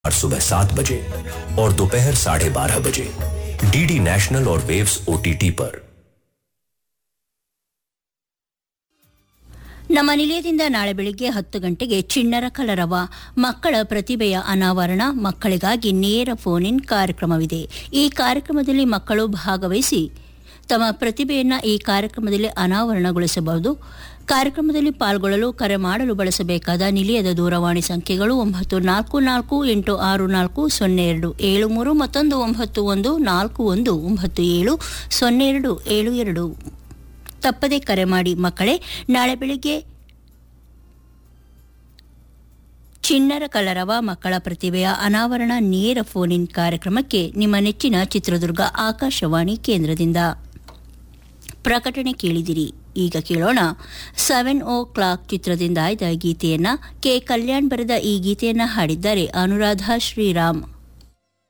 और सुबह सात बजे और दोपहर साढ़े बारह बजे डीडी नेशनल और वेव्स ओटीटी पर ನಮ್ಮ ನಿಲಯದಿಂದ ನಾಳೆ ಬೆಳಿಗ್ಗೆ ಹತ್ತು ಗಂಟೆಗೆ ಚಿಣ್ಣರ ಕಲರವ ಮಕ್ಕಳ ಪ್ರತಿಭೆಯ ಅನಾವರಣ ಮಕ್ಕಳಿಗಾಗಿ ನೇರ ಫೋನ್ ಇನ್ ಕಾರ್ಯಕ್ರಮವಿದೆ ಈ ಕಾರ್ಯಕ್ರಮದಲ್ಲಿ ಮಕ್ಕಳು ಭಾಗವಹಿಸಿ ತಮ್ಮ ಪ್ರತಿಭೆಯನ್ನು ಈ ಕಾರ್ಯಕ್ರಮದಲ್ಲಿ ಅನಾವರಣಗೊಳಿಸಬಹುದು ಕಾರ್ಯಕ್ರಮದಲ್ಲಿ ಪಾಲ್ಗೊಳ್ಳಲು ಕರೆ ಮಾಡಲು ಬಳಸಬೇಕಾದ ನಿಲಯದ ದೂರವಾಣಿ ಸಂಖ್ಯೆಗಳು ಒಂಬತ್ತು ನಾಲ್ಕು ನಾಲ್ಕು ಎಂಟು ಆರು ನಾಲ್ಕು ಸೊನ್ನೆ ಎರಡು ಏಳು ಮೂರು ಮತ್ತೊಂದು ಒಂಬತ್ತು ಒಂದು ನಾಲ್ಕು ಒಂದು ಒಂಬತ್ತು ಏಳು ಸೊನ್ನೆ ಎರಡು ಏಳು ಎರಡು ತಪ್ಪದೆ ಕರೆ ಮಾಡಿ ಮಕ್ಕಳೇ ನಾಳೆ ಬೆಳಿಗ್ಗೆ ಚಿಣ್ಣರ ಕಲರವ ಮಕ್ಕಳ ಪ್ರತಿಭೆಯ ಅನಾವರಣ ನೇರ ಫೋನ್ ಇನ್ ಕಾರ್ಯಕ್ರಮಕ್ಕೆ ನಿಮ್ಮ ನೆಚ್ಚಿನ ಚಿತ್ರದುರ್ಗ ಆಕಾಶವಾಣಿ ಕೇಂದ್ರದಿಂದ ಪ್ರಕಟಣೆ ಕೇಳಿದಿರಿ ಈಗ ಕೇಳೋಣ ಸೆವೆನ್ ಓ ಕ್ಲಾಕ್ ಚಿತ್ರದಿಂದ ಆಯ್ದ ಗೀತೆಯನ್ನ ಕೆ ಕಲ್ಯಾಣ್ ಬರೆದ ಈ ಗೀತೆಯನ್ನ ಹಾಡಿದ್ದಾರೆ ಅನುರಾಧ ಶ್ರೀರಾಮ್